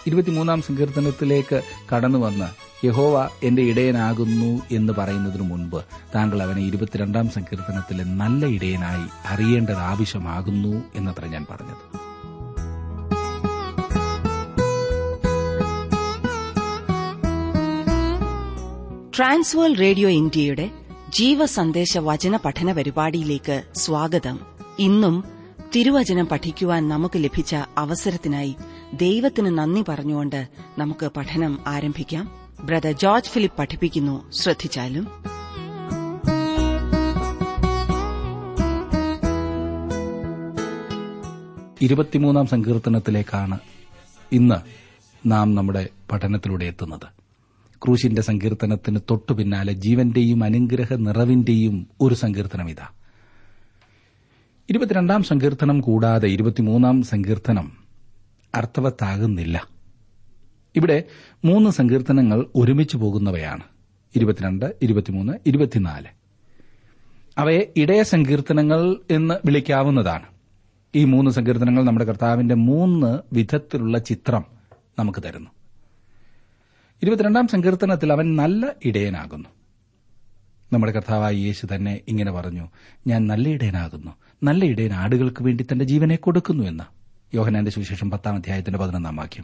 ഇരുപത്തിമൂന്നാം സങ്കീർത്തനത്തിലേക്ക് കടന്നു വന്ന് യഹോവ എന്റെ ഇടയനാകുന്നു എന്ന് പറയുന്നതിനു മുൻപ് താങ്കൾ അവനെ ഇരുപത്തിരണ്ടാം സങ്കീർത്തനത്തിലെ നല്ല ഇടയനായി അറിയേണ്ടത് ആവശ്യമാകുന്നു എന്നത്ര ഞാൻ പറഞ്ഞത് ട്രാൻസ്വേൾ റേഡിയോ ഇന്ത്യയുടെ ജീവസന്ദേശ വചന പഠന പരിപാടിയിലേക്ക് സ്വാഗതം ഇന്നും തിരുവചനം പഠിക്കുവാൻ നമുക്ക് ലഭിച്ച അവസരത്തിനായി ദൈവത്തിന് നന്ദി പറഞ്ഞുകൊണ്ട് നമുക്ക് പഠനം ആരംഭിക്കാം ബ്രദർ ജോർജ് ഫിലിപ്പ് പഠിപ്പിക്കുന്നു ശ്രദ്ധിച്ചാലും ഇരുപത്തിമൂന്നാം സങ്കീർത്തനത്തിലേക്കാണ് ഇന്ന് നാം നമ്മുടെ പഠനത്തിലൂടെ എത്തുന്നത് ക്രൂശിന്റെ സങ്കീർത്തനത്തിന് തൊട്ടു പിന്നാലെ ജീവന്റെയും അനുഗ്രഹ നിറവിന്റെയും ഒരു സങ്കീർത്തനം ഇതാ ഇരുപത്തിരണ്ടാം സങ്കീർത്തനം കൂടാതെ ഇരുപത്തിമൂന്നാം സങ്കീർത്തനം അർത്ഥവത്താകുന്നില്ല ഇവിടെ മൂന്ന് സങ്കീർത്തനങ്ങൾ ഒരുമിച്ച് പോകുന്നവയാണ് ഇരുപത്തിരണ്ട് ഇരുപത്തിമൂന്ന് ഇരുപത്തിനാല് അവയെ ഇടയ സങ്കീർത്തനങ്ങൾ എന്ന് വിളിക്കാവുന്നതാണ് ഈ മൂന്ന് സങ്കീർത്തനങ്ങൾ നമ്മുടെ കർത്താവിന്റെ മൂന്ന് വിധത്തിലുള്ള ചിത്രം നമുക്ക് തരുന്നു ഇരുപത്തിരണ്ടാം സങ്കീർത്തനത്തിൽ അവൻ നല്ല ഇടയനാകുന്നു നമ്മുടെ കർത്താവായ യേശു തന്നെ ഇങ്ങനെ പറഞ്ഞു ഞാൻ നല്ല ഇടയനാകുന്നു നല്ല ഇടയൻ ആടുകൾക്ക് വേണ്ടി തന്റെ ജീവനെ കൊടുക്കുന്നു എന്ന് യോഹനാന്റെ സുവിശേഷം പത്താം അധ്യായത്തിന്റെ പതിനൊന്നാം വാക്യം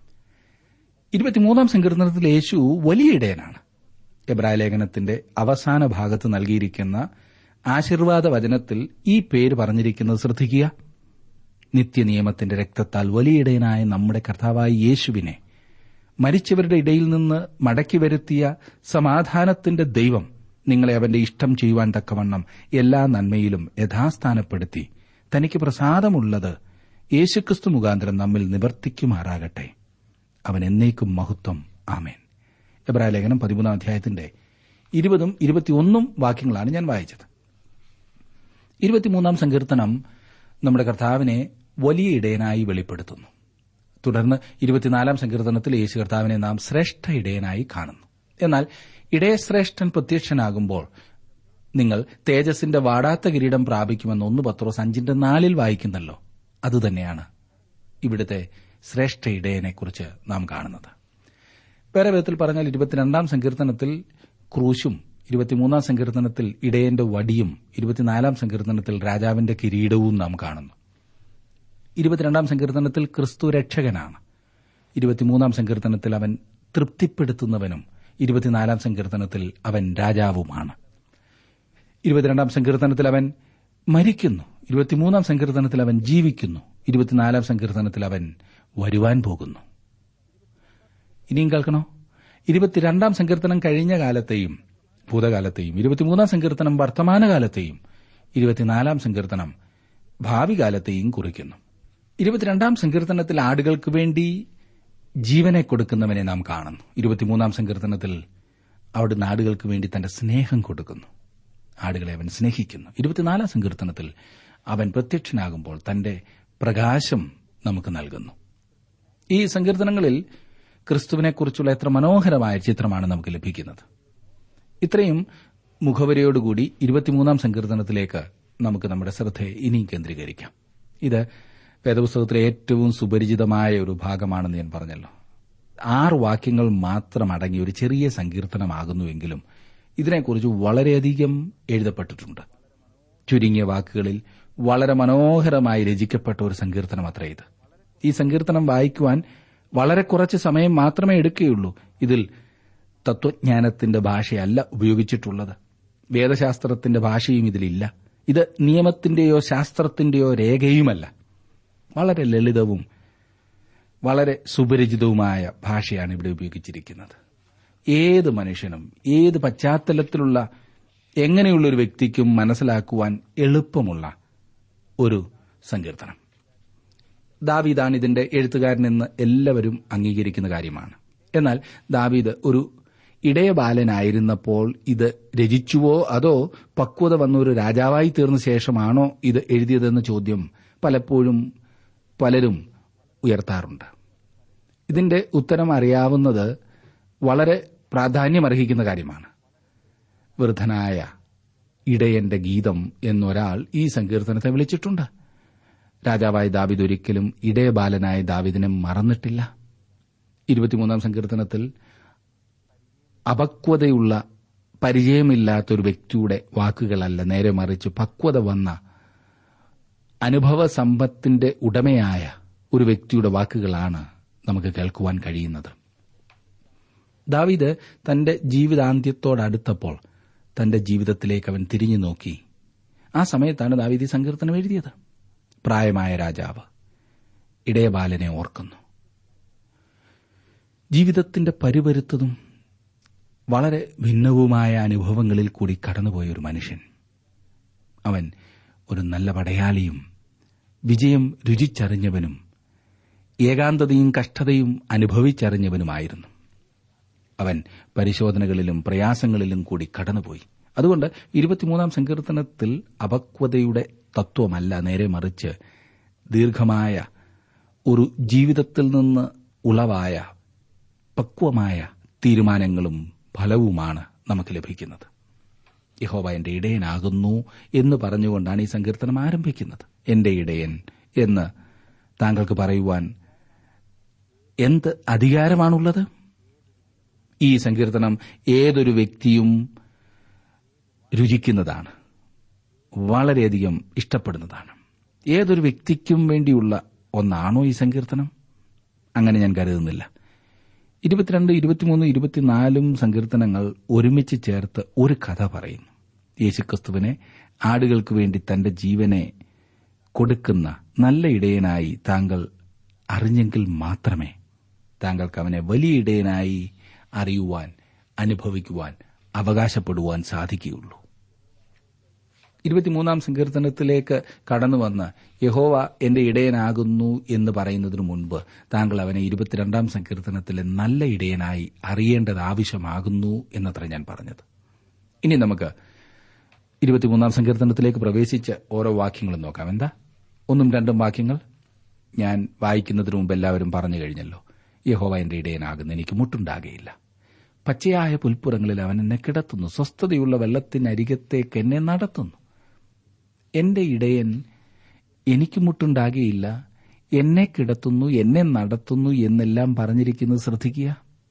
ഇരുപത്തിമൂന്നാം സങ്കീർത്തനത്തിൽ യേശു വലിയ ഇടയനാണ് എബ്രായ ലേഖനത്തിന്റെ അവസാന ഭാഗത്ത് നൽകിയിരിക്കുന്ന ആശീർവാദ വചനത്തിൽ ഈ പേര് പറഞ്ഞിരിക്കുന്നത് ശ്രദ്ധിക്കുക നിത്യനിയമത്തിന്റെ രക്തത്താൽ വലിയ ഇടയനായ നമ്മുടെ കർത്താവായ യേശുവിനെ മരിച്ചവരുടെ ഇടയിൽ നിന്ന് മടക്കി വരുത്തിയ സമാധാനത്തിന്റെ ദൈവം നിങ്ങളെ അവന്റെ ഇഷ്ടം ചെയ്യുവാൻ തക്കവണ്ണം എല്ലാ നന്മയിലും യഥാസ്ഥാനപ്പെടുത്തി തനിക്ക് പ്രസാദമുള്ളത് യേശുക്രിസ്തു മുഖാന്തരം നമ്മിൽ നിവർത്തിക്കുമാറാകട്ടെ അവൻ എന്നേക്കും മഹത്വം ആമേൻ എബ്രായ ലേഖനം പതിമൂന്നാം അധ്യായത്തിന്റെ ഇരുപതും ഇരുപത്തിയൊന്നും വാക്യങ്ങളാണ് ഞാൻ വായിച്ചത് ഇരുപത്തിമൂന്നാം സങ്കീർത്തനം നമ്മുടെ കർത്താവിനെ വലിയ ഇടയനായി വെളിപ്പെടുത്തുന്നു തുടർന്ന് ഇരുപത്തിനാലാം സങ്കീർത്തനത്തിൽ യേശു കർത്താവിനെ നാം ശ്രേഷ്ഠ ഇടയനായി കാണുന്നു എന്നാൽ ഇടയശ്രേഷ്ഠൻ പ്രത്യക്ഷനാകുമ്പോൾ നിങ്ങൾ തേജസിന്റെ വാടാത്ത കിരീടം പ്രാപിക്കുമെന്ന് ഒന്ന് പത്രോസ് അഞ്ചിന്റെ നാലിൽ വായിക്കുന്നല്ലോ അതുതന്നെയാണ് ഇവിടുത്തെ ശ്രേഷ്ഠ ഇടയനെക്കുറിച്ച് നാം കാണുന്നത് വേറെ വിധത്തിൽ പറഞ്ഞാൽ ഇരുപത്തിരണ്ടാം സങ്കീർത്തനത്തിൽ ക്രൂശും ഇരുപത്തിമൂന്നാം സങ്കീർത്തനത്തിൽ ഇടയന്റെ വടിയും ഇരുപത്തിനാലാം സങ്കീർത്തനത്തിൽ രാജാവിന്റെ കിരീടവും നാം കാണുന്നു ഇരുപത്തിരണ്ടാം സങ്കീർത്തനത്തിൽ ക്രിസ്തു രക്ഷകനാണ് ഇരുപത്തിമൂന്നാം സങ്കീർത്തനത്തിൽ അവൻ തൃപ്തിപ്പെടുത്തുന്നവനും ഇരുപത്തിനാലാം സങ്കീർത്തനത്തിൽ അവൻ രാജാവുമാണ് ഇരുപത്തിരണ്ടാം സങ്കീർത്തനത്തിൽ അവൻ മരിക്കുന്നു ഇരുപത്തിമൂന്നാം സങ്കീർത്തനത്തിൽ അവൻ ജീവിക്കുന്നു ഇരുപത്തിനാലാം സങ്കീർത്തനത്തിൽ അവൻ വരുവാൻ പോകുന്നു ഇനിയും കേൾക്കണോ ഇരുപത്തിരണ്ടാം സങ്കീർത്തനം കഴിഞ്ഞ കാലത്തെയും ഭൂതകാലത്തെയും ഇരുപത്തിമൂന്നാം സങ്കീർത്തനം വർത്തമാനകാലത്തെയും ഇരുപത്തിനാലാം സങ്കീർത്തനം ഭാവി കാലത്തെയും കുറിക്കുന്നു ഇരുപത്തിരണ്ടാം സങ്കീർത്തനത്തിൽ ആടുകൾക്ക് വേണ്ടി ജീവനെ കൊടുക്കുന്നവനെ നാം കാണുന്നു ഇരുപത്തിമൂന്നാം സങ്കീർത്തനത്തിൽ അവിടുന്ന് ആടുകൾക്ക് വേണ്ടി തന്റെ സ്നേഹം കൊടുക്കുന്നു ആടുകളെ അവൻ സ്നേഹിക്കുന്നു ഇരുപത്തിനാലാം സങ്കീർത്തനത്തിൽ അവൻ പ്രത്യക്ഷനാകുമ്പോൾ തന്റെ പ്രകാശം നമുക്ക് നൽകുന്നു ഈ സങ്കീർത്തനങ്ങളിൽ ക്രിസ്തുവിനെക്കുറിച്ചുള്ള എത്ര മനോഹരമായ ചിത്രമാണ് നമുക്ക് ലഭിക്കുന്നത് ഇത്രയും മുഖവരയോടുകൂടി ഇരുപത്തിമൂന്നാം സങ്കീർത്തനത്തിലേക്ക് നമുക്ക് നമ്മുടെ ശ്രദ്ധയെ ഇനിയും കേന്ദ്രീകരിക്കാം ഇത് വേദപുസ്തകത്തിലെ ഏറ്റവും സുപരിചിതമായ ഒരു ഭാഗമാണെന്ന് ഞാൻ പറഞ്ഞല്ലോ ആറ് വാക്യങ്ങൾ മാത്രം അടങ്ങിയ ഒരു ചെറിയ സങ്കീർത്തനമാകുന്നുവെങ്കിലും ഇതിനെക്കുറിച്ച് വളരെയധികം എഴുതപ്പെട്ടിട്ടുണ്ട് ചുരുങ്ങിയ വാക്കുകളിൽ വളരെ മനോഹരമായി രചിക്കപ്പെട്ട ഒരു സങ്കീർത്തനം അത്ര ഇത് ഈ സങ്കീർത്തനം വായിക്കുവാൻ വളരെ കുറച്ച് സമയം മാത്രമേ എടുക്കുകയുള്ളൂ ഇതിൽ തത്വജ്ഞാനത്തിന്റെ ഭാഷയല്ല ഉപയോഗിച്ചിട്ടുള്ളത് വേദശാസ്ത്രത്തിന്റെ ഭാഷയും ഇതിലില്ല ഇത് നിയമത്തിന്റെയോ ശാസ്ത്രത്തിന്റെയോ രേഖയുമല്ല വളരെ ലളിതവും വളരെ സുപരിചിതവുമായ ഭാഷയാണ് ഇവിടെ ഉപയോഗിച്ചിരിക്കുന്നത് ഏത് മനുഷ്യനും ഏത് പശ്ചാത്തലത്തിലുള്ള എങ്ങനെയുള്ള ഒരു വ്യക്തിക്കും മനസ്സിലാക്കുവാൻ എളുപ്പമുള്ള ഒരു സങ്കീർത്തനം ദാവീദാണ് ഇതിന്റെ എഴുത്തുകാരനെന്ന് എല്ലാവരും അംഗീകരിക്കുന്ന കാര്യമാണ് എന്നാൽ ദാവീദ് ഒരു ഇടയബാലനായിരുന്നപ്പോൾ ഇത് രചിച്ചുവോ അതോ പക്വത വന്ന ഒരു രാജാവായി തീർന്ന ശേഷമാണോ ഇത് എഴുതിയതെന്ന ചോദ്യം പലപ്പോഴും പലരും ഉയർത്താറുണ്ട് ഇതിന്റെ ഉത്തരം അറിയാവുന്നത് വളരെ പ്രാധാന്യമർഹിക്കുന്ന കാര്യമാണ് വൃദ്ധനായ ഇടയന്റെ ഗീതം എന്നൊരാൾ ഈ സങ്കീർത്തനത്തെ വിളിച്ചിട്ടുണ്ട് രാജാവായ ദാവിദ് ഒരിക്കലും ഇടയബാലനായ ദാവിദിനെ മറന്നിട്ടില്ല ഇരുപത്തിമൂന്നാം സങ്കീർത്തനത്തിൽ അപക്വതയുള്ള പരിചയമില്ലാത്ത ഒരു വ്യക്തിയുടെ വാക്കുകളല്ല നേരെ മറിച്ച് പക്വത വന്ന അനുഭവ സമ്പത്തിന്റെ ഉടമയായ ഒരു വ്യക്തിയുടെ വാക്കുകളാണ് നമുക്ക് കേൾക്കുവാൻ കഴിയുന്നത് ദാവീദ് തന്റെ ജീവിതാന്ത്യത്തോടടുത്തപ്പോൾ തന്റെ ജീവിതത്തിലേക്ക് അവൻ തിരിഞ്ഞു നോക്കി ആ സമയത്താണ് ദാവീദ് ഈ സങ്കീർത്തനം എഴുതിയത് പ്രായമായ രാജാവ് ഇടയബാലനെ ഓർക്കുന്നു ജീവിതത്തിന്റെ പരിവരുത്തതും വളരെ ഭിന്നവുമായ അനുഭവങ്ങളിൽ കൂടി കടന്നുപോയ ഒരു മനുഷ്യൻ അവൻ ഒരു നല്ല പടയാളിയും വിജയം രുചിച്ചറിഞ്ഞവനും ഏകാന്തതയും കഷ്ടതയും അനുഭവിച്ചറിഞ്ഞവനുമായിരുന്നു അവൻ പരിശോധനകളിലും പ്രയാസങ്ങളിലും കൂടി കടന്നുപോയി അതുകൊണ്ട് ഇരുപത്തിമൂന്നാം സങ്കീർത്തനത്തിൽ അപക്വതയുടെ തത്വമല്ല നേരെ മറിച്ച് ദീർഘമായ ഒരു ജീവിതത്തിൽ നിന്ന് ഉളവായ പക്വമായ തീരുമാനങ്ങളും ഫലവുമാണ് നമുക്ക് ലഭിക്കുന്നത് യഹോവ എന്റെ ഇടയനാകുന്നു എന്ന് പറഞ്ഞുകൊണ്ടാണ് ഈ സങ്കീർത്തനം ആരംഭിക്കുന്നത് എന്റെ ഇടയൻ എന്ന് താങ്കൾക്ക് പറയുവാൻ എന്ത് അധികാരമാണുള്ളത് ഈ സങ്കീർത്തനം ഏതൊരു വ്യക്തിയും രുചിക്കുന്നതാണ് വളരെയധികം ഇഷ്ടപ്പെടുന്നതാണ് ഏതൊരു വ്യക്തിക്കും വേണ്ടിയുള്ള ഒന്നാണോ ഈ സങ്കീർത്തനം അങ്ങനെ ഞാൻ കരുതുന്നില്ല ഇരുപത്തിരണ്ട് ഇരുപത്തിമൂന്ന് ഇരുപത്തിനാലും സങ്കീർത്തനങ്ങൾ ഒരുമിച്ച് ചേർത്ത് ഒരു കഥ പറയുന്നു യേശുക്രിസ്തുവിനെ ആടുകൾക്ക് വേണ്ടി തന്റെ ജീവനെ കൊടുക്കുന്ന നല്ല ഇടയനായി താങ്കൾ അറിഞ്ഞെങ്കിൽ മാത്രമേ താങ്കൾക്ക് അവനെ വലിയ ഇടയനായി അറിയുവാൻ അനുഭവിക്കുവാൻ അവകാശപ്പെടുവാൻ സാധിക്കുകയുള്ളൂ ഇരുപത്തിമൂന്നാം സങ്കീർത്തനത്തിലേക്ക് കടന്നുവന്ന് യഹോവ എന്റെ ഇടയനാകുന്നു എന്ന് പറയുന്നതിനു മുൻപ് താങ്കൾ അവനെ ഇരുപത്തിരണ്ടാം സങ്കീർത്തനത്തിലെ നല്ല ഇടയനായി അറിയേണ്ടത് ആവശ്യമാകുന്നു എന്നത്ര ഞാൻ പറഞ്ഞത് ഇനി നമുക്ക് ഇരുപത്തിമൂന്നാം സങ്കീർത്തനത്തിലേക്ക് പ്രവേശിച്ച് ഓരോ വാക്യങ്ങളും നോക്കാം എന്താ ഒന്നും രണ്ടും വാക്യങ്ങൾ ഞാൻ വായിക്കുന്നതിന് മുമ്പ് എല്ലാവരും പറഞ്ഞു കഴിഞ്ഞല്ലോ യഹോവ എന്റെ ഇടയനാകുന്നു എനിക്ക് മുട്ടുണ്ടാകുകയില്ല പച്ചയായ പുൽപ്പുറങ്ങളിൽ അവൻ എന്നെ കിടത്തുന്നു സ്വസ്ഥതയുള്ള വെള്ളത്തിനരികത്തേക്ക് എന്നെ നടത്തുന്നു എന്റെ ഇടയൻ എനിക്ക് മുട്ടുണ്ടാകുകയില്ല എന്നെ കിടത്തുന്നു എന്നെ നടത്തുന്നു എന്നെല്ലാം പറഞ്ഞിരിക്കുന്നത് ശ്രദ്ധിക്കുക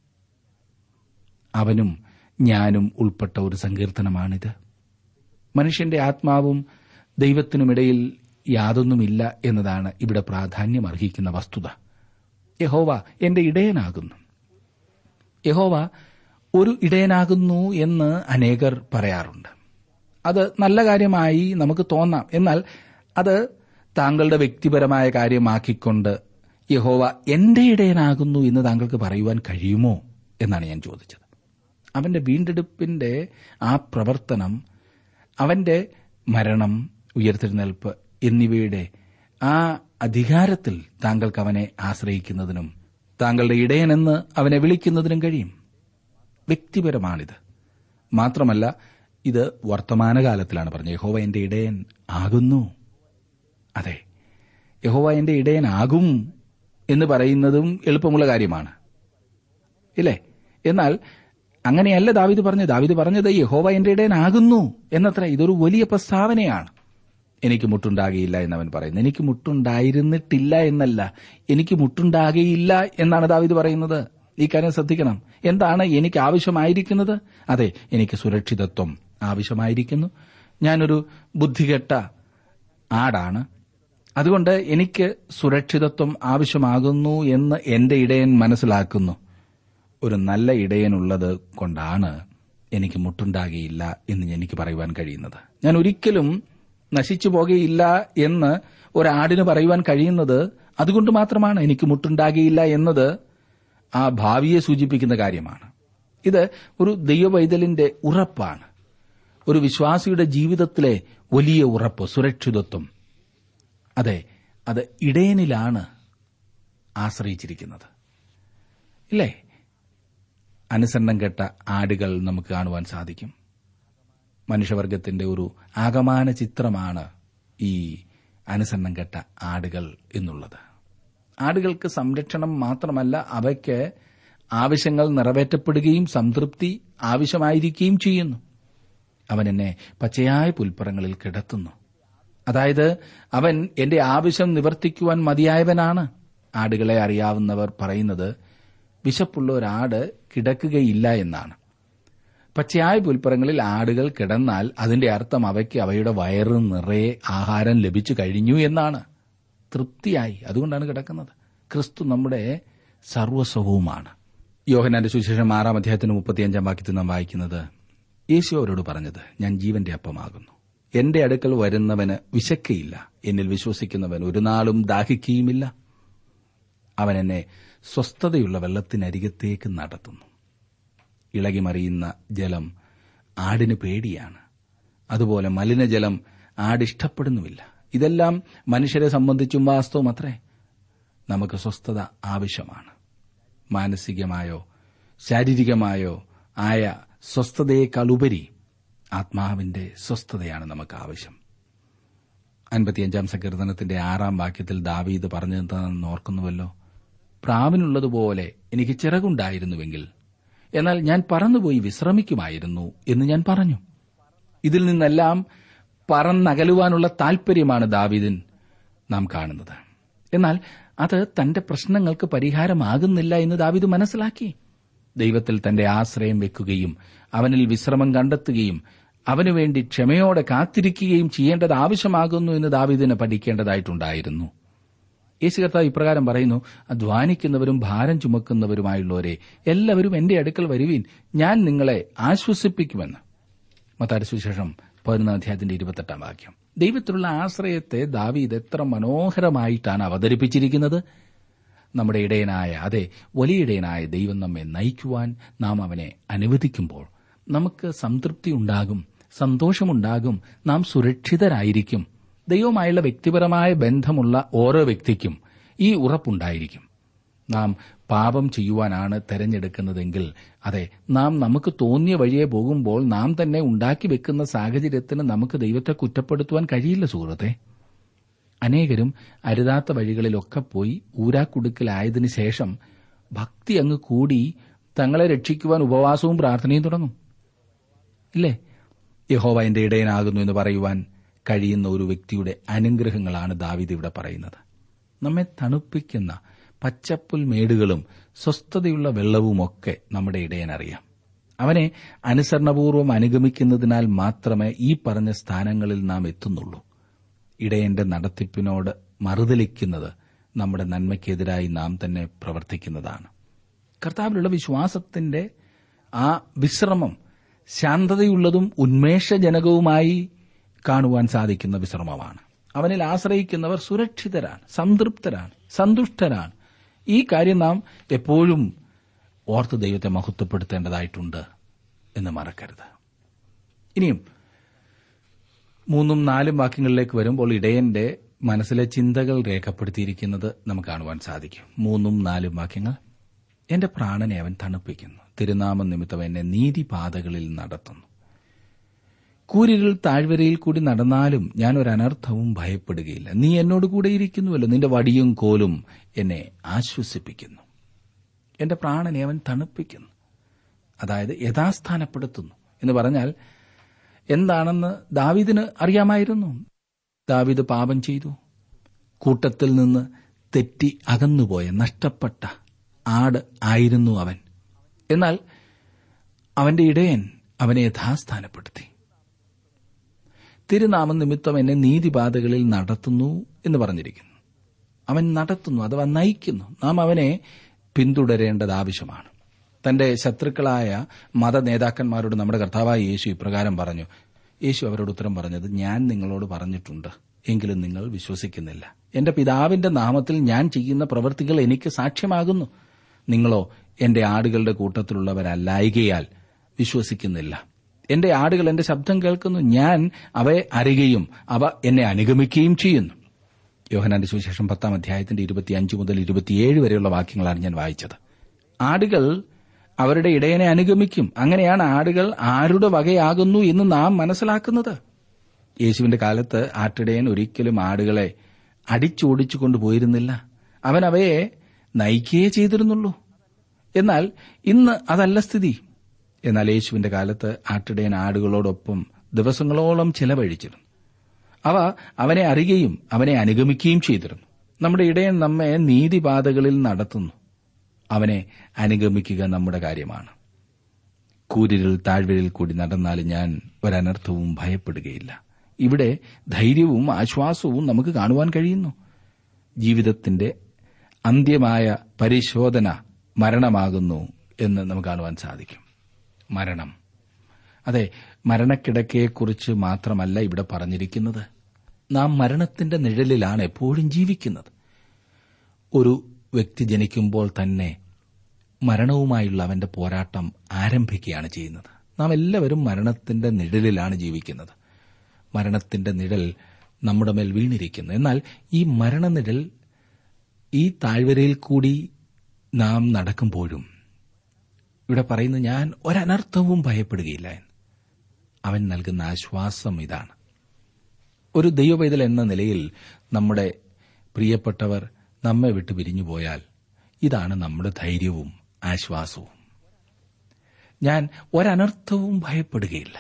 അവനും ഞാനും ഉൾപ്പെട്ട ഒരു സങ്കീർത്തനമാണിത് മനുഷ്യന്റെ ആത്മാവും ദൈവത്തിനുമിടയിൽ യാതൊന്നുമില്ല എന്നതാണ് ഇവിടെ പ്രാധാന്യം അർഹിക്കുന്ന വസ്തുത യഹോവ എന്റെ ഇടയനാകുന്നു യഹോവ ഒരു ഇടയനാകുന്നു എന്ന് അനേകർ പറയാറുണ്ട് അത് നല്ല കാര്യമായി നമുക്ക് തോന്നാം എന്നാൽ അത് താങ്കളുടെ വ്യക്തിപരമായ കാര്യമാക്കിക്കൊണ്ട് യഹോവ എന്റെ ഇടയനാകുന്നു എന്ന് താങ്കൾക്ക് പറയുവാൻ കഴിയുമോ എന്നാണ് ഞാൻ ചോദിച്ചത് അവന്റെ വീണ്ടെടുപ്പിന്റെ ആ പ്രവർത്തനം അവന്റെ മരണം ഉയർത്തെഴുന്നേൽപ്പ് എന്നിവയുടെ ആ അധികാരത്തിൽ താങ്കൾക്ക് അവനെ ആശ്രയിക്കുന്നതിനും താങ്കളുടെ ഇടയനെന്ന് അവനെ വിളിക്കുന്നതിനും കഴിയും വ്യക്തിപരമാണിത് മാത്രമല്ല ഇത് വർത്തമാനകാലത്തിലാണ് പറഞ്ഞത് യഹോവ എന്റെ ഇടയൻ ആകുന്നു അതെ യഹോവ എന്റെ ഇടയനാകും എന്ന് പറയുന്നതും എളുപ്പമുള്ള കാര്യമാണ് ഇല്ലേ എന്നാൽ അങ്ങനെയല്ല ദാവിദ് പറഞ്ഞത് ദാവിദ് പറഞ്ഞത് യഹോവ എന്റെ ഇടയനാകുന്നു എന്നത്ര ഇതൊരു വലിയ പ്രസ്താവനയാണ് എനിക്ക് മുട്ടുണ്ടാകുകയില്ല എന്നവൻ പറയുന്നു എനിക്ക് മുട്ടുണ്ടായിരുന്നിട്ടില്ല എന്നല്ല എനിക്ക് മുട്ടുണ്ടാകുകയില്ല എന്നാണ് ദാവിദ് പറയുന്നത് ഈ കാര്യം ശ്രദ്ധിക്കണം എന്താണ് എനിക്ക് ആവശ്യമായിരിക്കുന്നത് അതെ എനിക്ക് സുരക്ഷിതത്വം ആവശ്യമായിരിക്കുന്നു ഞാനൊരു ബുദ്ധികെട്ട ആടാണ് അതുകൊണ്ട് എനിക്ക് സുരക്ഷിതത്വം ആവശ്യമാകുന്നു എന്ന് എന്റെ ഇടയൻ മനസ്സിലാക്കുന്നു ഒരു നല്ല ഇടയനുള്ളത് കൊണ്ടാണ് എനിക്ക് മുട്ടുണ്ടാകുകയില്ല എന്ന് എനിക്ക് പറയുവാൻ കഴിയുന്നത് ഞാൻ ഒരിക്കലും നശിച്ചു പോകുകയില്ല എന്ന് ഒരാടിന് പറയുവാൻ കഴിയുന്നത് അതുകൊണ്ട് മാത്രമാണ് എനിക്ക് മുട്ടുണ്ടാകുകയില്ല എന്നത് ആ ഭാവിയെ സൂചിപ്പിക്കുന്ന കാര്യമാണ് ഇത് ഒരു ദൈവവൈതലിന്റെ ഉറപ്പാണ് ഒരു വിശ്വാസിയുടെ ജീവിതത്തിലെ വലിയ ഉറപ്പ് സുരക്ഷിതത്വം അതെ അത് ഇടയനിലാണ് ആശ്രയിച്ചിരിക്കുന്നത് ഇല്ലേ അനുസരണം കെട്ട ആടുകൾ നമുക്ക് കാണുവാൻ സാധിക്കും മനുഷ്യവർഗത്തിന്റെ ഒരു ആകമാന ചിത്രമാണ് ഈ അനുസരണം കെട്ട ആടുകൾ എന്നുള്ളത് ആടുകൾക്ക് സംരക്ഷണം മാത്രമല്ല അവയ്ക്ക് ആവശ്യങ്ങൾ നിറവേറ്റപ്പെടുകയും സംതൃപ്തി ആവശ്യമായിരിക്കുകയും ചെയ്യുന്നു അവൻ എന്നെ പച്ചയായ പുൽപ്പറങ്ങളിൽ കിടത്തുന്നു അതായത് അവൻ എന്റെ ആവശ്യം നിവർത്തിക്കുവാൻ മതിയായവനാണ് ആടുകളെ അറിയാവുന്നവർ പറയുന്നത് വിശപ്പുള്ള ഒരാട് കിടക്കുകയില്ല എന്നാണ് പച്ചയായ പുൽപ്പറങ്ങളിൽ ആടുകൾ കിടന്നാൽ അതിന്റെ അർത്ഥം അവയ്ക്ക് അവയുടെ വയറ് നിറയെ ആഹാരം ലഭിച്ചു കഴിഞ്ഞു എന്നാണ് തൃപ്തിയായി അതുകൊണ്ടാണ് കിടക്കുന്നത് ക്രിസ്തു നമ്മുടെ സർവസ്വവുമാണ് യോഹനാന്റെ സുവിശേഷം ആറാം അധ്യായത്തിന് മുപ്പത്തിയഞ്ചാം വാക്യത്തിൽ നാം വായിക്കുന്നത് യേശു അവരോട് പറഞ്ഞത് ഞാൻ ജീവന്റെ അപ്പമാകുന്നു എന്റെ അടുക്കൽ വരുന്നവന് വിശക്കയില്ല എന്നിൽ വിശ്വസിക്കുന്നവൻ ഒരു നാളും ദാഹിക്കുകയുമില്ല അവൻ എന്നെ സ്വസ്ഥതയുള്ള വെള്ളത്തിനരികത്തേക്ക് നടത്തുന്നു ഇളകിമറിയുന്ന ജലം ആടിന് പേടിയാണ് അതുപോലെ മലിനജലം ആടിഷ്ടപ്പെടുന്നുമില്ല ഇതെല്ലാം മനുഷ്യരെ സംബന്ധിച്ചും വാസ്തവം അത്രേ നമുക്ക് സ്വസ്ഥത ആവശ്യമാണ് മാനസികമായോ ശാരീരികമായോ ആയ സ്വസ്ഥതയേക്കാൾ ഉപരി ആത്മാവിന്റെ സ്വസ്ഥതയാണ് നമുക്ക് ആവശ്യം അൻപത്തിയഞ്ചാം സങ്കീർത്തനത്തിന്റെ ആറാം വാക്യത്തിൽ ദാവീദ് പറഞ്ഞതെന്ന് ഓർക്കുന്നുവല്ലോ പ്രാവിനുള്ളതുപോലെ എനിക്ക് ചിറകുണ്ടായിരുന്നുവെങ്കിൽ എന്നാൽ ഞാൻ പറന്നുപോയി വിശ്രമിക്കുമായിരുന്നു എന്ന് ഞാൻ പറഞ്ഞു ഇതിൽ നിന്നെല്ലാം പറന്നകലുവാനുള്ള താൽപര്യമാണ് ദാവീദിൻ നാം കാണുന്നത് എന്നാൽ അത് തന്റെ പ്രശ്നങ്ങൾക്ക് പരിഹാരമാകുന്നില്ല എന്ന് ദാവീദ് മനസ്സിലാക്കി ദൈവത്തിൽ തന്റെ ആശ്രയം വെക്കുകയും അവനിൽ വിശ്രമം കണ്ടെത്തുകയും അവനുവേണ്ടി ക്ഷമയോടെ കാത്തിരിക്കുകയും ചെയ്യേണ്ടത് ആവശ്യമാകുന്നു എന്ന് ദാവീദിന് പഠിക്കേണ്ടതായിട്ടുണ്ടായിരുന്നു യേശു കർത്താവ് ഇപ്രകാരം പറയുന്നു അധ്വാനിക്കുന്നവരും ഭാരം ചുമക്കുന്നവരുമായുള്ളവരെ എല്ലാവരും എന്റെ അടുക്കൽ വരുവീൻ ഞാൻ നിങ്ങളെ ആശ്വസിപ്പിക്കുമെന്ന് മത്താരി സുവിശേഷം പതിനൊന്നാം അധ്യായത്തിന്റെ ഇരുപത്തെട്ടാം വാക്യം ദൈവത്തിലുള്ള ആശ്രയത്തെ ദാവീദ് എത്ര മനോഹരമായിട്ടാണ് അവതരിപ്പിച്ചിരിക്കുന്നത് നമ്മുടെ ഇടയനായ അതെ വലിയ ഇടയനായ ദൈവം നമ്മെ നയിക്കുവാൻ നാം അവനെ അനുവദിക്കുമ്പോൾ നമുക്ക് സംതൃപ്തി ഉണ്ടാകും സന്തോഷമുണ്ടാകും നാം സുരക്ഷിതരായിരിക്കും ദൈവവുമായുള്ള വ്യക്തിപരമായ ബന്ധമുള്ള ഓരോ വ്യക്തിക്കും ഈ ഉറപ്പുണ്ടായിരിക്കും നാം പാപം ചെയ്യുവാനാണ് തെരഞ്ഞെടുക്കുന്നതെങ്കിൽ അതെ നാം നമുക്ക് തോന്നിയ വഴിയെ പോകുമ്പോൾ നാം തന്നെ ഉണ്ടാക്കി വെക്കുന്ന സാഹചര്യത്തിന് നമുക്ക് ദൈവത്തെ കുറ്റപ്പെടുത്തുവാൻ കഴിയില്ല സുഹൃത്തെ അനേകരും അരുതാത്ത വഴികളിലൊക്കെ പോയി ഊരാക്കുടുക്കലായതിനു ശേഷം ഭക്തി അങ്ങ് കൂടി തങ്ങളെ രക്ഷിക്കുവാൻ ഉപവാസവും പ്രാർത്ഥനയും തുടങ്ങും ഇല്ലേ യഹോവ എന്റെ ഇടയനാകുന്നു എന്ന് പറയുവാൻ കഴിയുന്ന ഒരു വ്യക്തിയുടെ അനുഗ്രഹങ്ങളാണ് ദാവിദ് ഇവിടെ പറയുന്നത് നമ്മെ തണുപ്പിക്കുന്ന പച്ചപ്പുൽ മേടുകളും സ്വസ്ഥതയുള്ള വെള്ളവുമൊക്കെ നമ്മുടെ ഇടയനറിയാം അവനെ അനുസരണപൂർവ്വം അനുഗമിക്കുന്നതിനാൽ മാത്രമേ ഈ പറഞ്ഞ സ്ഥാനങ്ങളിൽ നാം എത്തുന്നുള്ളൂ ഇടയന്റെ നടത്തിപ്പിനോട് മറുതലിക്കുന്നത് നമ്മുടെ നന്മയ്ക്കെതിരായി നാം തന്നെ പ്രവർത്തിക്കുന്നതാണ് കർത്താവിലുള്ള വിശ്വാസത്തിന്റെ ആ വിശ്രമം ശാന്തതയുള്ളതും ഉന്മേഷജനകവുമായി കാണുവാൻ സാധിക്കുന്ന വിശ്രമമാണ് അവനിൽ ആശ്രയിക്കുന്നവർ സുരക്ഷിതരാണ് സംതൃപ്തരാണ് സന്തുഷ്ടരാണ് ഈ കാര്യം നാം എപ്പോഴും ഓർത്ത് ദൈവത്തെ മഹത്വപ്പെടുത്തേണ്ടതായിട്ടുണ്ട് എന്ന് മറക്കരുത് ഇനിയും മൂന്നും നാലും വാക്യങ്ങളിലേക്ക് വരുമ്പോൾ ഇടയന്റെ മനസ്സിലെ ചിന്തകൾ രേഖപ്പെടുത്തിയിരിക്കുന്നത് നമുക്ക് കാണുവാൻ സാധിക്കും മൂന്നും നാലും വാക്യങ്ങൾ എന്റെ പ്രാണനെ അവൻ തണുപ്പിക്കുന്നു തിരുനാമം നിമിത്തം എന്നെ നീതിപാതകളിൽ നടത്തുന്നു കൂരിരുൾ താഴ്വരയിൽ കൂടി നടന്നാലും ഞാൻ ഒരു അനർത്ഥവും ഭയപ്പെടുകയില്ല നീ എന്നോട് കൂടെ ഇരിക്കുന്നുവല്ലോ നിന്റെ വടിയും കോലും എന്നെ ആശ്വസിപ്പിക്കുന്നു എന്റെ പ്രാണനെ അവൻ തണുപ്പിക്കുന്നു അതായത് യഥാസ്ഥാനപ്പെടുത്തുന്നു എന്ന് പറഞ്ഞാൽ എന്താണെന്ന് ദാവീദിന് അറിയാമായിരുന്നു ദാവീദ് പാപം ചെയ്തു കൂട്ടത്തിൽ നിന്ന് തെറ്റി അകന്നുപോയ നഷ്ടപ്പെട്ട ആട് ആയിരുന്നു അവൻ എന്നാൽ അവന്റെ ഇടയൻ അവനെ യഥാസ്ഥാനപ്പെടുത്തി തിരുനാമം നിമിത്തം എന്നെ നീതിപാതകളിൽ നടത്തുന്നു എന്ന് പറഞ്ഞിരിക്കുന്നു അവൻ നടത്തുന്നു അഥവാ നയിക്കുന്നു നാം അവനെ പിന്തുടരേണ്ടത് ആവശ്യമാണ് തന്റെ ശത്രുക്കളായ മത നേതാക്കന്മാരോട് നമ്മുടെ കർത്താവായ യേശു ഇപ്രകാരം പറഞ്ഞു യേശു അവരോട് ഉത്തരം പറഞ്ഞത് ഞാൻ നിങ്ങളോട് പറഞ്ഞിട്ടുണ്ട് എങ്കിലും നിങ്ങൾ വിശ്വസിക്കുന്നില്ല എന്റെ പിതാവിന്റെ നാമത്തിൽ ഞാൻ ചെയ്യുന്ന പ്രവൃത്തികൾ എനിക്ക് സാക്ഷ്യമാകുന്നു നിങ്ങളോ എന്റെ ആടുകളുടെ കൂട്ടത്തിലുള്ളവരല്ലായികയാൽ വിശ്വസിക്കുന്നില്ല എന്റെ ആടുകൾ എന്റെ ശബ്ദം കേൾക്കുന്നു ഞാൻ അവയെ അറിയുകയും അവ എന്നെ അനുഗമിക്കുകയും ചെയ്യുന്നു യോഹനാന്റെ സുവിശേഷം പത്താം അധ്യായത്തിന്റെ ഇരുപത്തിയഞ്ച് മുതൽ ഇരുപത്തിയേഴ് വരെയുള്ള വാക്യങ്ങളാണ് ഞാൻ വായിച്ചത് ആടുകൾ അവരുടെ ഇടയനെ അനുഗമിക്കും അങ്ങനെയാണ് ആടുകൾ ആരുടെ വകയാകുന്നു എന്ന് നാം മനസ്സിലാക്കുന്നത് യേശുവിന്റെ കാലത്ത് ആട്ടിടയൻ ഒരിക്കലും ആടുകളെ അടിച്ചോടിച്ചു കൊണ്ടുപോയിരുന്നില്ല അവൻ അവയെ നയിക്കുകയേ ചെയ്തിരുന്നുള്ളൂ എന്നാൽ ഇന്ന് അതല്ല സ്ഥിതി എന്നാൽ യേശുവിന്റെ കാലത്ത് ആട്ടിടയൻ ആടുകളോടൊപ്പം ദിവസങ്ങളോളം ചെലവഴിച്ചിരുന്നു അവ അവനെ അറിയുകയും അവനെ അനുഗമിക്കുകയും ചെയ്തിരുന്നു നമ്മുടെ ഇടയൻ നമ്മെ നീതിപാതകളിൽ നടത്തുന്നു അവനെ അനുഗമിക്കുക നമ്മുടെ കാര്യമാണ് കൂരിരിൽ താഴ്വരയിൽ കൂടി നടന്നാലും ഞാൻ ഒരനർത്ഥവും ഭയപ്പെടുകയില്ല ഇവിടെ ധൈര്യവും ആശ്വാസവും നമുക്ക് കാണുവാൻ കഴിയുന്നു ജീവിതത്തിന്റെ അന്ത്യമായ പരിശോധന മരണമാകുന്നു എന്ന് നമുക്ക് കാണുവാൻ സാധിക്കും മരണം അതെ മരണക്കിടക്കയെക്കുറിച്ച് മാത്രമല്ല ഇവിടെ പറഞ്ഞിരിക്കുന്നത് നാം മരണത്തിന്റെ നിഴലിലാണ് എപ്പോഴും ജീവിക്കുന്നത് ഒരു വ്യക്തി ജനിക്കുമ്പോൾ തന്നെ മരണവുമായുള്ള അവന്റെ പോരാട്ടം ആരംഭിക്കുകയാണ് ചെയ്യുന്നത് നാം എല്ലാവരും മരണത്തിന്റെ നിഴലിലാണ് ജീവിക്കുന്നത് മരണത്തിന്റെ നിഴൽ നമ്മുടെ മേൽ വീണിരിക്കുന്നു എന്നാൽ ഈ മരണനിഴൽ ഈ താഴ്വരയിൽ കൂടി നാം നടക്കുമ്പോഴും ഇവിടെ പറയുന്നു ഞാൻ ഒരനർത്ഥവും ഭയപ്പെടുകയില്ല എന്ന് അവൻ നൽകുന്ന ആശ്വാസം ഇതാണ് ഒരു ദൈവപൈതൽ എന്ന നിലയിൽ നമ്മുടെ പ്രിയപ്പെട്ടവർ നമ്മെ വിട്ട് പിരിഞ്ഞുപോയാൽ ഇതാണ് നമ്മുടെ ധൈര്യവും ആശ്വാസവും ഞാൻ ഒരനർത്ഥവും ഭയപ്പെടുകയില്ല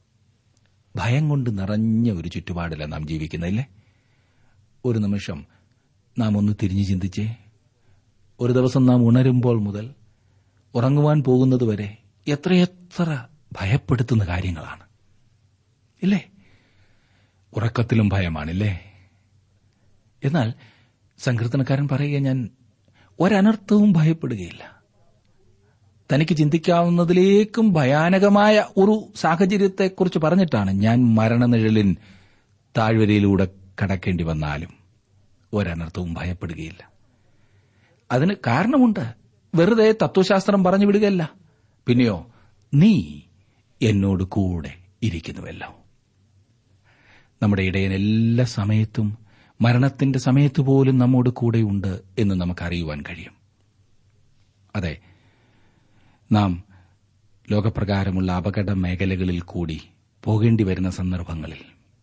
ഭയം കൊണ്ട് നിറഞ്ഞ ഒരു ചുറ്റുപാടില്ല നാം ജീവിക്കുന്നില്ലേ ഒരു നിമിഷം നാം ഒന്ന് തിരിഞ്ഞു ചിന്തിച്ചേ ഒരു ദിവസം നാം ഉണരുമ്പോൾ മുതൽ ഉറങ്ങുവാൻ പോകുന്നതുവരെ എത്രയെത്ര ഭയപ്പെടുത്തുന്ന കാര്യങ്ങളാണ് ഇല്ലേ ഉറക്കത്തിലും ഭയമാണില്ലേ എന്നാൽ സങ്കീർത്തനക്കാരൻ പറയുക ഞാൻ ഒരനർത്ഥവും ഭയപ്പെടുകയില്ല തനിക്ക് ചിന്തിക്കാവുന്നതിലേക്കും ഭയാനകമായ ഒരു സാഹചര്യത്തെക്കുറിച്ച് പറഞ്ഞിട്ടാണ് ഞാൻ മരണനിഴലിൻ താഴ്വരയിലൂടെ കടക്കേണ്ടി വന്നാലും ഒരനർത്ഥവും ഭയപ്പെടുകയില്ല അതിന് കാരണമുണ്ട് വെറുതെ തത്വശാസ്ത്രം പറഞ്ഞു വിടുകയല്ല പിന്നെയോ നീ എന്നോട് കൂടെ ഇരിക്കുന്നുവല്ലോ നമ്മുടെ ഇടയൻ എല്ലാ സമയത്തും മരണത്തിന്റെ സമയത്ത് പോലും നമ്മോട് കൂടെയുണ്ട് എന്ന് നമുക്കറിയുവാൻ കഴിയും അതെ നാം ലോകപ്രകാരമുള്ള അപകട മേഖലകളിൽ കൂടി പോകേണ്ടി വരുന്ന സന്ദർഭങ്ങളിൽ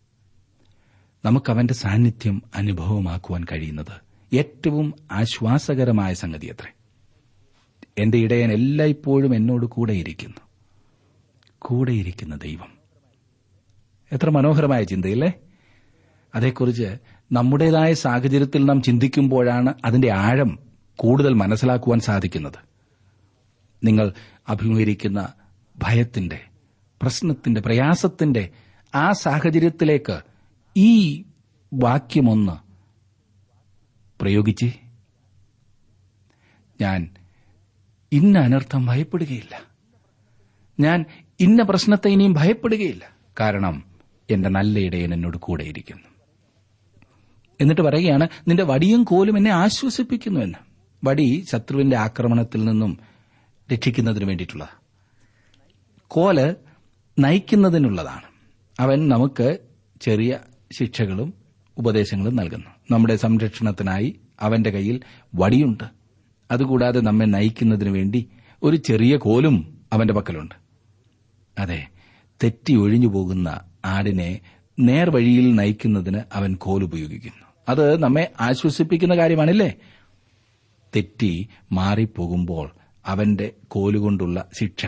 നമുക്ക് അവന്റെ സാന്നിധ്യം അനുഭവമാക്കുവാൻ കഴിയുന്നത് ഏറ്റവും ആശ്വാസകരമായ സംഗതിയത്രേ എന്റെ ഇടയൻ എല്ലായ്പ്പോഴും എന്നോട് കൂടെയിരിക്കുന്നു കൂടെയിരിക്കുന്ന ദൈവം എത്ര മനോഹരമായ ചിന്തയില്ലേ അതേക്കുറിച്ച് നമ്മുടേതായ സാഹചര്യത്തിൽ നാം ചിന്തിക്കുമ്പോഴാണ് അതിന്റെ ആഴം കൂടുതൽ മനസ്സിലാക്കുവാൻ സാധിക്കുന്നത് നിങ്ങൾ അഭിമുഖീകരിക്കുന്ന ഭയത്തിന്റെ പ്രശ്നത്തിന്റെ പ്രയാസത്തിന്റെ ആ സാഹചര്യത്തിലേക്ക് ഈ വാക്യമൊന്ന് പ്രയോഗിച്ചേ ഞാൻ ഇന്ന അനർത്ഥം ഭയപ്പെടുകയില്ല ഞാൻ ഇന്ന പ്രശ്നത്തെ ഇനിയും ഭയപ്പെടുകയില്ല കാരണം എന്റെ നല്ല ഇടയൻ എന്നോട് കൂടെയിരിക്കുന്നു എന്നിട്ട് പറയുകയാണ് നിന്റെ വടിയും കോലും എന്നെ ആശ്വസിപ്പിക്കുന്നു എന്ന് വടി ശത്രുവിന്റെ ആക്രമണത്തിൽ നിന്നും രക്ഷിക്കുന്നതിന് വേണ്ടിയിട്ടുള്ളത് കോല് നയിക്കുന്നതിനുള്ളതാണ് അവൻ നമുക്ക് ചെറിയ ശിക്ഷകളും ഉപദേശങ്ങളും നൽകുന്നു നമ്മുടെ സംരക്ഷണത്തിനായി അവന്റെ കയ്യിൽ വടിയുണ്ട് അതുകൂടാതെ നമ്മെ നയിക്കുന്നതിന് വേണ്ടി ഒരു ചെറിയ കോലും അവന്റെ പക്കലുണ്ട് അതെ തെറ്റി ഒഴിഞ്ഞു പോകുന്ന ആടിനെ നേർവഴിയിൽ നയിക്കുന്നതിന് അവൻ കോലുപയോഗിക്കുന്നു അത് നമ്മെ ആശ്വസിപ്പിക്കുന്ന കാര്യമാണില്ലേ തെറ്റി മാറിപ്പോകുമ്പോൾ അവന്റെ കോലുകൊണ്ടുള്ള ശിക്ഷ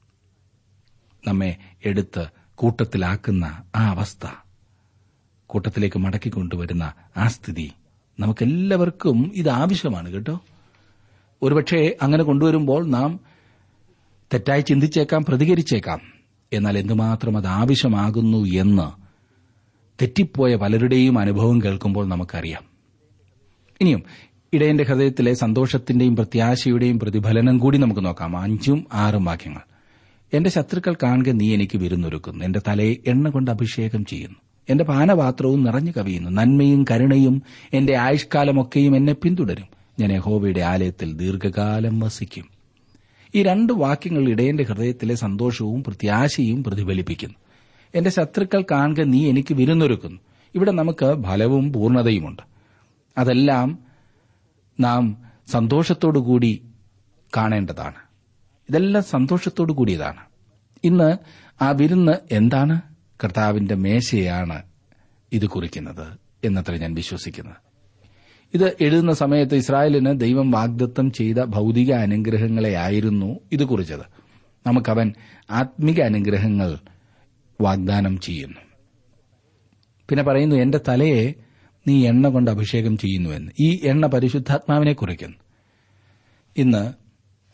നമ്മെ എടുത്ത് കൂട്ടത്തിലാക്കുന്ന ആ അവസ്ഥ കൂട്ടത്തിലേക്ക് മടക്കിക്കൊണ്ടുവരുന്ന ആ സ്ഥിതി നമുക്കെല്ലാവർക്കും ഇത് ആവശ്യമാണ് കേട്ടോ ഒരുപക്ഷെ അങ്ങനെ കൊണ്ടുവരുമ്പോൾ നാം തെറ്റായി ചിന്തിച്ചേക്കാം പ്രതികരിച്ചേക്കാം എന്നാൽ എന്തുമാത്രം അത് ആവശ്യമാകുന്നു എന്ന് തെറ്റിപ്പോയ പലരുടെയും അനുഭവം കേൾക്കുമ്പോൾ നമുക്കറിയാം ഇനിയും ഇടയന്റെ ഹൃദയത്തിലെ സന്തോഷത്തിന്റെയും പ്രത്യാശയുടെയും പ്രതിഫലനം കൂടി നമുക്ക് നോക്കാം അഞ്ചും ആറും വാക്യങ്ങൾ എന്റെ ശത്രുക്കൾ കാണുക നീ എനിക്ക് വിരുന്നൊരുക്കുന്നു എന്റെ തലയെ എണ്ണ കൊണ്ട് അഭിഷേകം ചെയ്യുന്നു എന്റെ പാനപാത്രവും നിറഞ്ഞു കവിയുന്നു നന്മയും കരുണയും എന്റെ ആയുഷ്കാലമൊക്കെയും എന്നെ പിന്തുടരും ഞാൻ യഹോവയുടെ ആലയത്തിൽ ദീർഘകാലം വസിക്കും ഈ രണ്ട് വാക്യങ്ങൾ ഇടയന്റെ ഹൃദയത്തിലെ സന്തോഷവും പ്രത്യാശയും പ്രതിഫലിപ്പിക്കുന്നു എന്റെ ശത്രുക്കൾ കാണുക നീ എനിക്ക് വിരുന്നൊരുക്കുന്നു ഇവിടെ നമുക്ക് ഫലവും പൂർണ്ണതയുമുണ്ട് അതെല്ലാം നാം സന്തോഷത്തോടുകൂടി കാണേണ്ടതാണ് ഇതെല്ലാം സന്തോഷത്തോടു കൂടിയതാണ് ഇന്ന് ആ വിരുന്ന് എന്താണ് കർത്താവിന്റെ മേശയാണ് ഇത് കുറിക്കുന്നത് എന്നത്ര ഞാൻ വിശ്വസിക്കുന്നത് ഇത് എഴുതുന്ന സമയത്ത് ഇസ്രായേലിന് ദൈവം വാഗ്ദത്തം ചെയ്ത ഭൗതിക അനുഗ്രഹങ്ങളെയായിരുന്നു ഇത് കുറിച്ചത് നമുക്കവൻ ആത്മിക അനുഗ്രഹങ്ങൾ വാഗ്ദാനം ചെയ്യുന്നു പിന്നെ പറയുന്നു എന്റെ തലയെ നീ എണ്ണ കൊണ്ട് അഭിഷേകം ചെയ്യുന്നുവെന്ന് ഈ എണ്ണ പരിശുദ്ധാത്മാവിനെ കുറിക്കുന്നു ഇന്ന്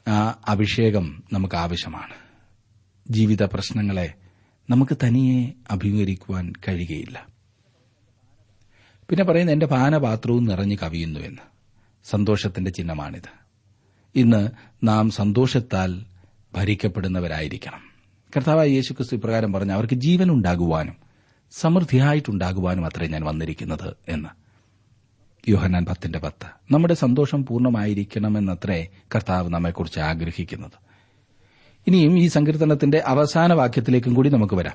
ആ അഭിഷേകം നമുക്ക് ആവശ്യമാണ് ജീവിത പ്രശ്നങ്ങളെ നമുക്ക് തനിയെ അഭിമുഖീകരിക്കുവാൻ കഴിയുകയില്ല പിന്നെ പറയുന്നത് എന്റെ പാനപാത്രവും നിറഞ്ഞു കവിയുന്നുവെന്ന് സന്തോഷത്തിന്റെ ചിഹ്നമാണിത് ഇന്ന് നാം സന്തോഷത്താൽ ഭരിക്കപ്പെടുന്നവരായിരിക്കണം കർത്താവായ യേശുക്രിസ്തു ഇപ്രകാരം പറഞ്ഞ അവർക്ക് ജീവൻ ഉണ്ടാകുവാനും സമൃദ്ധിയായിട്ടുണ്ടാകുവാനും അത്രേ ഞാൻ വന്നിരിക്കുന്നത് എന്ന് യോഹന്നാൻ പത്തിന്റെ പത്ത് നമ്മുടെ സന്തോഷം പൂർണ്ണമായിരിക്കണമെന്നത്രേ കർത്താവ് നമ്മെക്കുറിച്ച് ആഗ്രഹിക്കുന്നത് ഇനിയും ഈ സങ്കീർത്തനത്തിന്റെ അവസാന വാക്യത്തിലേക്കും കൂടി നമുക്ക് വരാം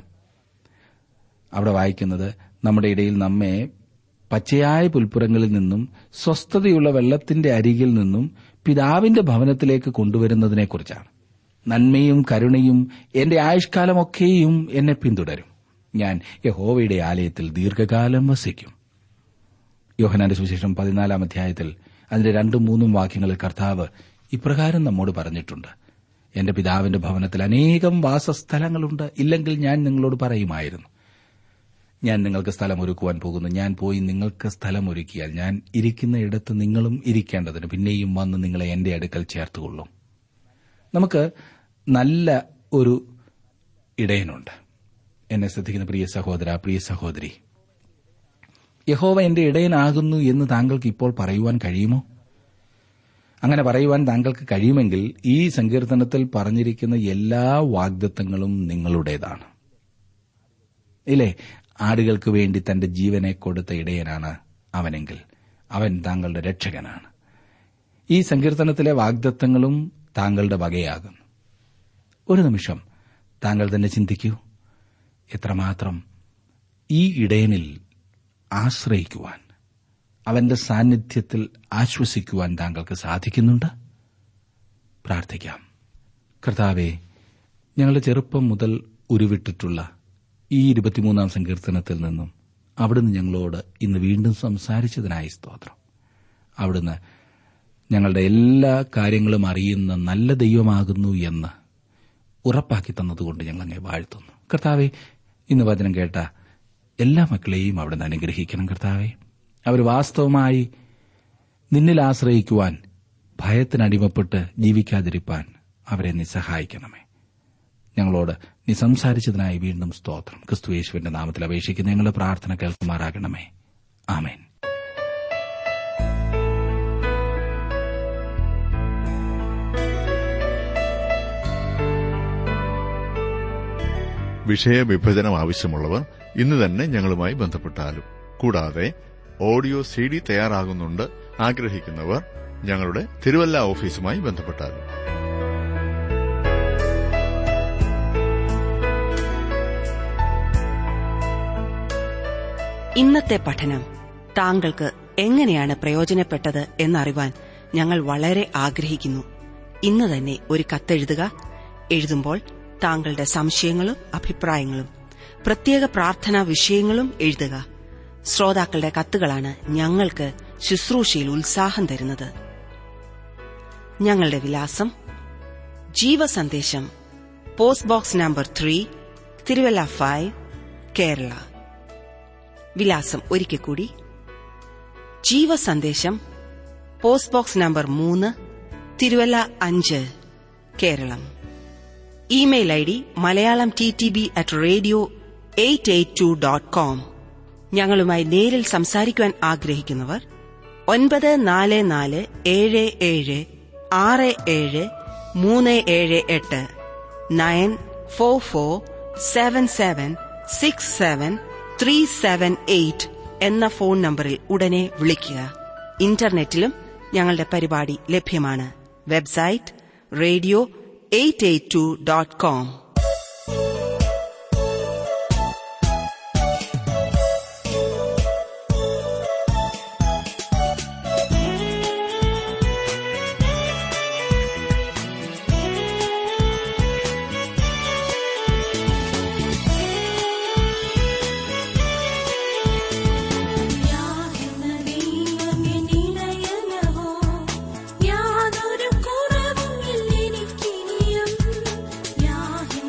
അവിടെ വായിക്കുന്നത് നമ്മുടെ ഇടയിൽ നമ്മെ പച്ചയായ പുൽപ്പുറങ്ങളിൽ നിന്നും സ്വസ്ഥതയുള്ള വെള്ളത്തിന്റെ അരികിൽ നിന്നും പിതാവിന്റെ ഭവനത്തിലേക്ക് കൊണ്ടുവരുന്നതിനെക്കുറിച്ചാണ് നന്മയും കരുണയും എന്റെ ആയുഷ്കാലമൊക്കെയും എന്നെ പിന്തുടരും ഞാൻ യഹോവയുടെ ആലയത്തിൽ ദീർഘകാലം വസിക്കും യോഹനാന്റെ സുവിശേഷം പതിനാലാം അധ്യായത്തിൽ അതിന്റെ രണ്ടും മൂന്നും വാക്യങ്ങളിൽ കർത്താവ് ഇപ്രകാരം നമ്മോട് പറഞ്ഞിട്ടുണ്ട് എന്റെ പിതാവിന്റെ ഭവനത്തിൽ അനേകം വാസസ്ഥലങ്ങളുണ്ട് ഇല്ലെങ്കിൽ ഞാൻ നിങ്ങളോട് പറയുമായിരുന്നു ഞാൻ നിങ്ങൾക്ക് സ്ഥലം ഒരുക്കുവാൻ പോകുന്നു ഞാൻ പോയി നിങ്ങൾക്ക് സ്ഥലം ഒരുക്കിയാൽ ഞാൻ ഇരിക്കുന്ന ഇടത്ത് നിങ്ങളും ഇരിക്കേണ്ടതിന് പിന്നെയും വന്ന് നിങ്ങളെ എന്റെ അടുക്കൽ ചേർത്തുകൊള്ളും നമുക്ക് നല്ല ഒരു ഇടയനുണ്ട് എന്നെ ശ്രദ്ധിക്കുന്ന പ്രിയ സഹോദര പ്രിയ സഹോദരി യഹോവ എന്റെ ഇടയനാകുന്നു എന്ന് താങ്കൾക്ക് ഇപ്പോൾ പറയുവാൻ കഴിയുമോ അങ്ങനെ പറയുവാൻ താങ്കൾക്ക് കഴിയുമെങ്കിൽ ഈ സങ്കീർത്തനത്തിൽ പറഞ്ഞിരിക്കുന്ന എല്ലാ വാഗ്ദത്തങ്ങളും നിങ്ങളുടേതാണ് ഇല്ലേ ആടുകൾക്ക് വേണ്ടി തന്റെ ജീവനെ കൊടുത്ത ഇടയനാണ് അവനെങ്കിൽ അവൻ താങ്കളുടെ രക്ഷകനാണ് ഈ സങ്കീർത്തനത്തിലെ വാഗ്ദത്തങ്ങളും താങ്കളുടെ വകയാകുന്നു ഒരു നിമിഷം താങ്കൾ തന്നെ ചിന്തിക്കൂ എത്രമാത്രം ഈ ഇടയനിൽ ആശ്രയിക്കുവാൻ അവന്റെ സാന്നിധ്യത്തിൽ ആശ്വസിക്കുവാൻ താങ്കൾക്ക് സാധിക്കുന്നുണ്ട് പ്രാർത്ഥിക്കാം കർത്താവെ ഞങ്ങളുടെ ചെറുപ്പം മുതൽ ഉരുവിട്ടിട്ടുള്ള ഈ ഇരുപത്തിമൂന്നാം സങ്കീർത്തനത്തിൽ നിന്നും അവിടുന്ന് ഞങ്ങളോട് ഇന്ന് വീണ്ടും സംസാരിച്ചതിനായി സ്തോത്രം അവിടുന്ന് ഞങ്ങളുടെ എല്ലാ കാര്യങ്ങളും അറിയുന്ന നല്ല ദൈവമാകുന്നു എന്ന് ഉറപ്പാക്കി തന്നതുകൊണ്ട് ഞങ്ങൾ അങ്ങേ വാഴ്ത്തുന്നു കർത്താവെ ഇന്ന് വചനം കേട്ട എല്ലാ മക്കളെയും അവിടുന്ന് അനുഗ്രഹിക്കണം കർത്താവെ അവർ വാസ്തവമായി നിന്നിൽ ആശ്രയിക്കുവാൻ ഭയത്തിനടിമപ്പെട്ട് ജീവിക്കാതിരിപ്പാൻ അവരെ നീ സഹായിക്കണമേ ഞങ്ങളോട് നീ സംസാരിച്ചതിനായി വീണ്ടും സ്തോത്രം ക്രിസ്തുയേശുവിന്റെ നാമത്തിൽ അപേക്ഷിക്കുന്ന ഞങ്ങളുടെ പ്രാർത്ഥന കേൾക്കുമാറാകണമേ ആമേൻ വിഷയവിഭജനം ആവശ്യമുള്ളവർ ഇന്ന് തന്നെ ഞങ്ങളുമായി ബന്ധപ്പെട്ടാലും കൂടാതെ ഓഡിയോ സി ഡി തയ്യാറാകുന്നുണ്ട് ആഗ്രഹിക്കുന്നവർ ഞങ്ങളുടെ തിരുവല്ല ഓഫീസുമായി ബന്ധപ്പെട്ടാലും ഇന്നത്തെ പഠനം താങ്കൾക്ക് എങ്ങനെയാണ് പ്രയോജനപ്പെട്ടത് എന്നറിവാൻ ഞങ്ങൾ വളരെ ആഗ്രഹിക്കുന്നു ഇന്ന് തന്നെ ഒരു കത്തെഴുതുക എഴുതുമ്പോൾ താങ്കളുടെ സംശയങ്ങളും അഭിപ്രായങ്ങളും പ്രത്യേക പ്രാർത്ഥനാ വിഷയങ്ങളും എഴുതുക ശ്രോതാക്കളുടെ കത്തുകളാണ് ഞങ്ങൾക്ക് ശുശ്രൂഷയിൽ ഉത്സാഹം തരുന്നത് ഞങ്ങളുടെ വിലാസം Jeevasandesham post box number three Thiruvalla five Kerala വിലാസം ഒരിക്കൽ കൂടി ജീവസന്ദേശം പോസ്റ്റ് ബോക്സ് നമ്പർ മൂന്ന് തിരുവല്ല അഞ്ച് Keralam email I D Malayalam T T B at radio eight eight two dot com ഞങ്ങളുമായി നേരിൽ സംസാരിക്കുവാൻ ആഗ്രഹിക്കുന്നവർ ഒൻപത് നാല് നാല് ഏഴ് ഏഴ് ആറ് ഏഴ് മൂന്ന് ഏഴ് എട്ട് nine four four seven seven six seven three seven eight എന്ന ഫോൺ നമ്പറിൽ ഉടനെ വിളിക്കുക ഇന്റർനെറ്റിലും ഞങ്ങളുടെ പരിപാടി ലഭ്യമാണ് website radio eight eight two dot com യാതൊരു കുറവും ഇല്ലെനിക്കിനിയും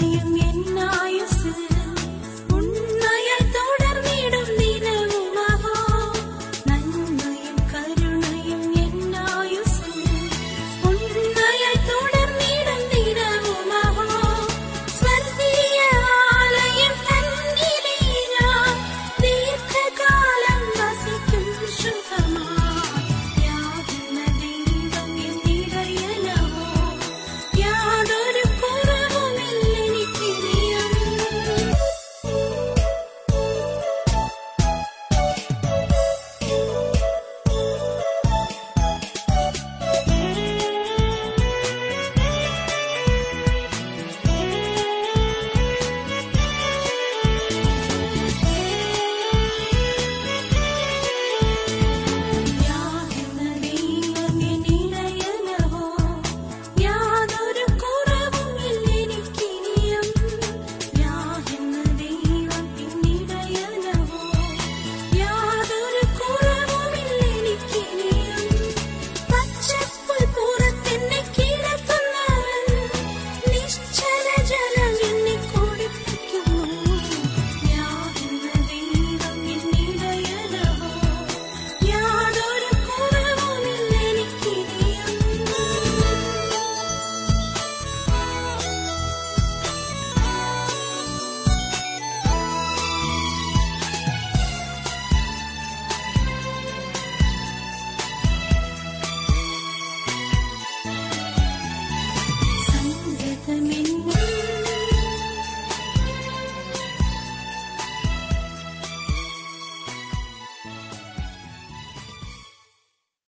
ചെയ്യുന്നു